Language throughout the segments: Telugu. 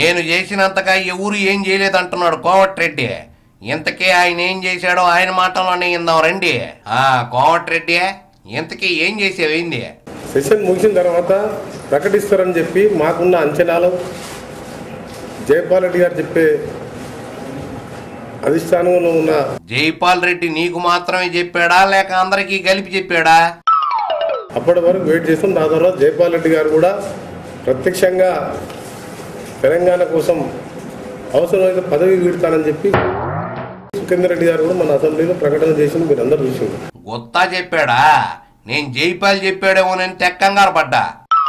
నేను చేసినంతగా ఎవరు ఏం చేయలేదంటున్నాడు కోమటిరెడ్డి ఇంతకీ ఆయన ఏం చేశాడో ఆయన మాటల్లోనే ఇందాం రండి ఆ కోమటిరెడ్డి ఇంతకీ ఏం చేసేవేంది సెషన్ ముగిసిన తర్వాత ప్రకటిస్తారని చెప్పి మాకున్న అంచనాలు జయపాల్ రెడ్డి గారు చెప్పే అధిష్టానంలో ఉన్న జైపాల్ రెడ్డి నీకు మాత్రమే చెప్పాడా లేక అందరికీ కలిపి చెప్పాడా అప్పటి వరకు వెయిట్ చేస్తాం దాని తర్వాత జయపాల్ రెడ్డి గారు కూడా ప్రత్యక్షంగా తెలంగాణ కోసం అవసరమైతే పదవి వీడతానని చెప్పి సుఖేందర్ రెడ్డి గారు కూడా మన అసెంబ్లీలో ప్రకటన చేసింది మీరు అందరూ చూసింది గుత్తా చెప్పాడా నేను జైపాల్ చెప్పాడేమోనని తెక్కంగారు పడ్డా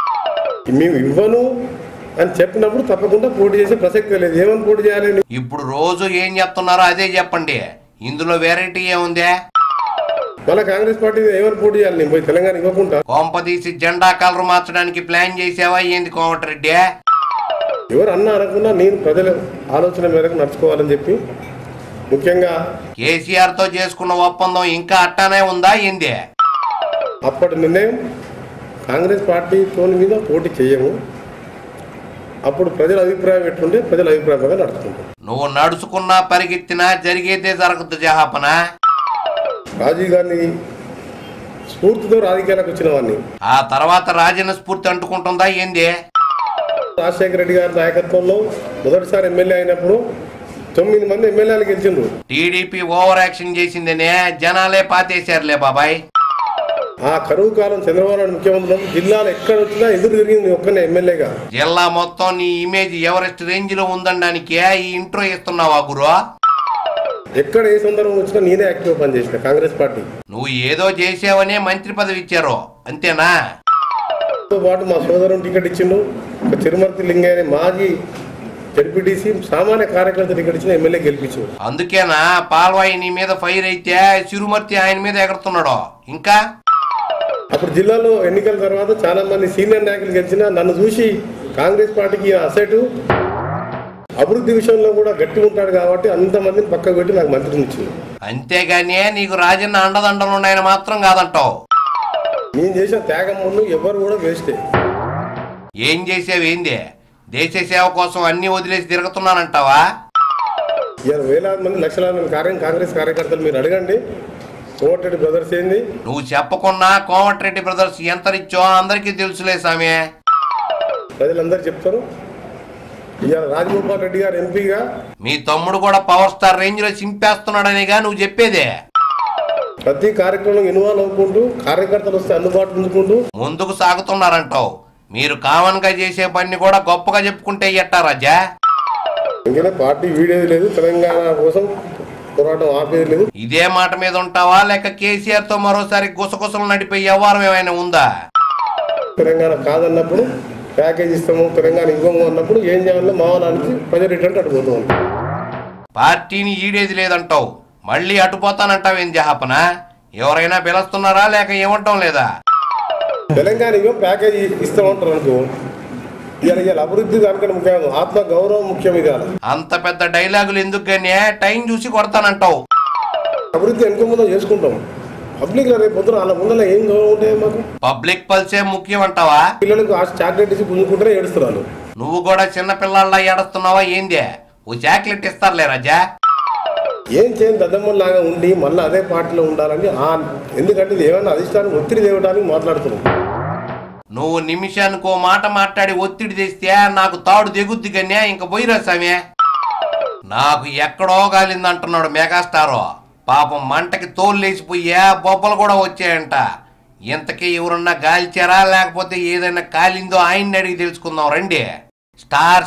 మేము ఇవ్వను అని చెప్పినప్పుడు తప్పకుండా పోటీ చేసే ప్రసక్తి లేదు ఏమని పోటీ చేయాలి ఇప్పుడు రోజు ఏం చెప్తున్నారో అదే చెప్పండి ఇందులో వెరైటీ ఏముందే మళ్ళీ కాంగ్రెస్ పార్టీ ఏమని పోటీ చేయాలి నేను పోయి తెలంగాణ ఇవ్వకుండా కొంపదీసి జెండా కలర్ మార్చడానికి ప్లాన్ చేసావా ఏంది కోమటిరెడ్డి ఎవరు అన్నా అనకుండా నేను ప్రజల ఆలోచన మేరకు నడుచుకోవాలని చెప్పి ముఖ్యంగా కేసీఆర్ తో చేసుకున్న ఒప్పందం ఇంకా అట్టానే ఉందా ఏంది అప్పటి నిర్ణయం కాంగ్రెస్ పార్టీ తోని మీద పోటీ చేయము అప్పుడు ప్రజల అభిప్రాయం ఎట్లుంటే ప్రజల అభిప్రాయంగా నడుచుకుంటాం నువ్వు నడుచుకున్నా పరిగెత్తినా జరిగేదే జరగదు జహాపన రాజీవ్ గాంధీ స్ఫూర్తితో రాజకీయాలకు వచ్చిన వాడిని ఆ తర్వాత రాజన్న స్ఫూర్తి అంటుకుంటుందా ఏంది రాజశేఖర రెడ్డి గారి నాయకత్వంలో మొదటిసారి ఎమ్మెల్యే అయినప్పుడు తొమ్మిది మంది ఎమ్మెల్యేలు గెలిచిండ్రు టీడీపీ ఓవర్ యాక్షన్ చేసిందనే జనాలే పాతేశారులే బాబాయ్ ఆ కరువు కాలం చంద్రబాబు నాయుడు ముఖ్యమంత్రి ఉన్నప్పుడు జిల్లాలో ఎక్కడ వచ్చినా ఎదురు తిరిగింది ఒక్కనే ఎమ్మెల్యేగా జిల్లా మొత్తం నీ ఇమేజ్ ఎవరెస్ట్ రేంజ్ లో ఉందనడానికి ఈ ఇంట్రో ఇస్తున్నావా గురు ఎక్కడ ఏ సందర్భం వచ్చినా నేనే యాక్టివ్ పనిచేసిన కాంగ్రెస్ పార్టీ నువ్వు ఏదో చేసావనే మంత్రి పదవి ఇచ్చారు అంతేనా తో పాటు మా సోదరుని టికెట్ ఇచ్చిండు ఒక తిరుమతి లింగయ్య మాజీ జడ్పీటీసీ సామాన్య కార్యకర్త టికెట్ ఇచ్చిన ఎమ్మెల్యే గెలిపించు అందుకేనా పాల్వాయి నీ మీద ఫైర్ అయితే చిరుమర్తి ఆయన మీద ఎగరుతున్నాడు ఇంకా అప్పుడు జిల్లాలో ఎన్నికల తర్వాత చాలా మంది సీనియర్ నాయకులు గెలిచిన నన్ను చూసి కాంగ్రెస్ పార్టీకి అసెట్ అభివృద్ధి విషయంలో కూడా గట్టి ఉంటాడు కాబట్టి అంతమందిని పక్కకు పెట్టి నాకు మంత్రిని ఇచ్చింది అంతేగాని నీకు రాజన్న అండదండలు ఉన్నాయని మాత్రం కాదంటావు నేను చేసిన త్యాగం ముందు ఎవరు కూడా వేస్టే ఏం చేసావేంది దేశ సేవ కోసం అన్ని వదిలేసి తిరుగుతున్నానంటావా ఇవాళ వేలాది మంది లక్షలాది మంది కార్యం కాంగ్రెస్ కార్యకర్తలు మీరు అడగండి కోమటిరెడ్డి బ్రదర్స్ ఏంది నువ్వు చెప్పకున్నా కోమటిరెడ్డి బ్రదర్స్ ఎంత రిచ్చో అందరికీ తెలుసులే సామె ప్రజలందరూ చెప్తారు ఇవాళ రాజగోపాల్ రెడ్డి గారు ఎంపీగా మీ తమ్ముడు కూడా పవర్ స్టార్ రేంజ్ లో చింపేస్తున్నాడనేగా నువ్వు చెప్పేదే ప్రతి కార్యక్రమం ఇన్వాల్వ్ అవ్వకుంటూ కార్యకర్తలు వస్తే అందుబాటు ఉంచుకుంటూ ముందుకు సాగుతున్నారంటావు మీరు కామన్ గా చేసే పని కూడా గొప్పగా చెప్పుకుంటే ఎట్టా రాజా ఇంకనే పార్టీ వీడేది లేదు తెలంగాణ కోసం పోరాటం ఆపేది లేదు ఇదే మాట మీద ఉంటావా లేక కేసీఆర్ తో మరోసారి గుసగుసలు నడిపే వ్యవహారం ఏమైనా ఉందా తెలంగాణ కాదన్నప్పుడు ప్యాకేజ్ ఇస్తాము తెలంగాణ ఇవ్వము అన్నప్పుడు ఏం చేయాలో మా వాళ్ళకి ప్రజలు రిటర్న్ అడిపోతూ ఉంటాం పార్టీని ఈడేది లేదంటావు మళ్ళీ అటుపోతానంటావేం జహాపన ఎవరైనా పిలుస్తున్నారా లేక ఏమంటాం లేదా తెలంగాణ ఇవ్వం ప్యాకేజ్ ఇస్తామంటారు అనుకో ఇవాళ ఇవాళ అభివృద్ధి దానికన్నా ముఖ్యం ఆత్మ గౌరవం ముఖ్యం ఇవాళ అంత పెద్ద డైలాగులు ఎందుకు గానే టైం చూసి కొడతానంటావు అభివృద్ధి వెనుక ముందు చేసుకుంటాం పబ్లిక్ రేపు పొద్దున వాళ్ళ ముందర ఏం గౌరవం ఉంటాయి మాకు పబ్లిక్ పల్సే ముఖ్యం అంటావా పిల్లలకు ఆ చాక్లెట్ ఇచ్చి పుంజుకుంటే ఏడుస్తున్నారు నువ్వు కూడా చిన్న పిల్లల్లా ఏడుస్తున్నావా ఏందే ఓ చాక్లెట్ ఇస్తారులే రాజా ఏం చేయని దద్దమ్మలాగా ఉండి మళ్ళీ అదే పార్టీలో ఉండాలని ఆ ఎందుకంటే ఇది ఏమైనా అధిష్టానం ఒత్తిడి తేవడానికి మాట్లాడుతున్నాం నువ్వు నిమిషానికి ఓ మాట మాట్లాడి ఒత్తిడి తెస్తే నాకు తాడు దిగుద్ది కన్యా ఇంక పోయిరా సామే నాకు ఎక్కడో గాలిందంటున్నాడు మెగాస్టారు పాపం మంటకి తోలు లేచిపోయా బొబ్బలు కూడా వచ్చాయంట ఇంతకీ ఎవరన్నా గాల్చారా లేకపోతే ఏదైనా కాలిందో ఆయన్ని అడిగి తెలుసుకుందాం రండి star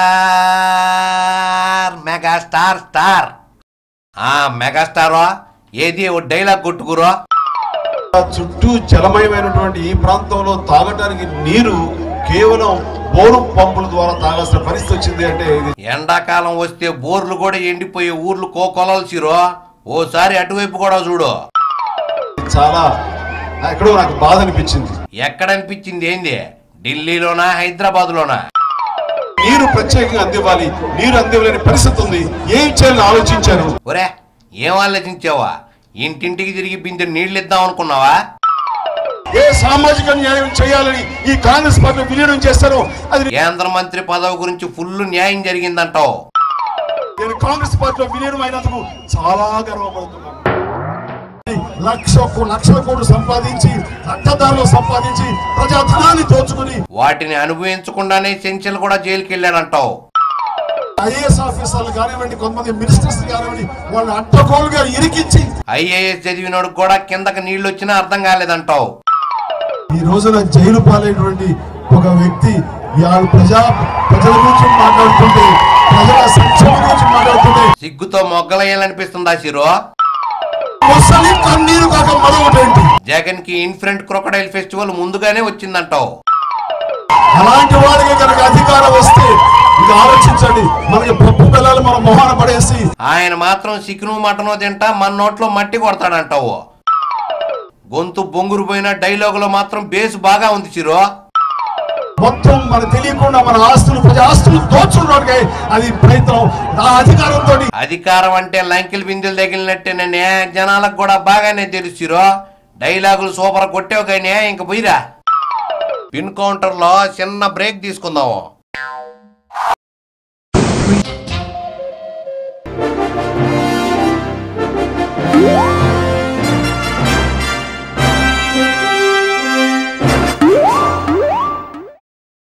star mega star star ఆ మెగాస్టారో ఏది ఓ డైలాగ్ కొట్టుకురో చుట్టూ జలమయమైనటువంటి ఈ ప్రాంతంలో తాగటానికి నీరు కేవలం బోరు పంపుల ద్వారా తాగాల్సిన పరిస్థితి వచ్చింది అంటే ఇది ఎండాకాలం వస్తే బోర్లు కూడా ఎండిపోయే ఊర్లు కోకొలసిరో ఓసారి అటువైపు కూడా చూడు చాలా ఎక్కడో నాకు బాధ అనిపించింది ఎక్కడనిపించింది ఏంది ఢిల్లీలోనా హైదరాబాద్లోనా నీరు ప్రత్యేకంగా అందివ్వాలి నీరు అందివ్వలేని పరిస్థితి ఉంది ఏం చేయాలని ఆలోచించాను ఒరే ఏం ఆలోచించావా ఇంటింటికి తిరిగి బిందె నీళ్ళు ఇద్దాం అనుకున్నావా ఏ సామాజిక న్యాయం చేయాలని ఈ కాంగ్రెస్ పార్టీ విలీనం చేస్తారో అది కేంద్ర మంత్రి పదవి గురించి ఫుల్ న్యాయం జరిగిందంటావు నేను కాంగ్రెస్ పార్టీలో విలీనం అయినందుకు చాలా గర్వపడుతున్నాను లక్ష లక్షల కోట్లు సంపాదించి రక్తదారులు సంపాదించి ప్రజాధనాన్ని దోచుకుని వాటిని అనుభవించకుండానే చెంచల్ కూడా జైలుకి వెళ్ళాడంటావు ఐఏఎస్ ఆఫీసర్లు కానివ్వండి కొంతమంది మినిస్టర్స్ కానివ్వండి వాళ్ళని అడ్డగోలుగా ఇరికించి ఐఏఎస్ చదివినోడు కూడా కిందకి నీళ్లు వచ్చినా అర్థం కాలేదంటావు ఈ రోజున జైలు పాలైనటువంటి ఒక వ్యక్తి ఇవాళ ప్రజా ప్రజల గురించి మాట్లాడుతుంటే ప్రజల సంక్షేమం గురించి మాట్లాడుతుంటే సిగ్గుతో మొగ్గలయ్యాలనిపిస్తుందా శిరో ముసలి కన్నీరు కాక మరొకటేంటి జగన్ కి ఇన్ఫ్రంట్ క్రొకడైల్ ఫెస్టివల్ ముందుగానే వచ్చిందంటావు అలాంటి వారికి కనుక అధికారం వస్తే ఇది ఆలోచించండి మనకి పప్పు పిల్లలు మన మొహాన పడేసి ఆయన మాత్రం చికెను మటను తింటా మన నోట్లో మట్టి కొడతాడంటావు గొంతు బొంగురు పోయిన డైలాగులో మాత్రం బేస్ బాగా ఉంది చిరో మొత్తం మనకు తెలియకుండా మన ఆస్తులు ప్రజా ఆస్తులు దోచుకున్నట్టుగా అది ప్రయత్నం ఆ అధికారంతో అధికారం అంటే లంకెలు బిందెలు తగిలినట్టేననే జనాలకు కూడా బాగానే తెలుసురో డైలాగులు సూపర్ కొట్టావు కానీ ఇంక పోయిరా పిన్ కౌంటర్లో చిన్న బ్రేక్ తీసుకుందాము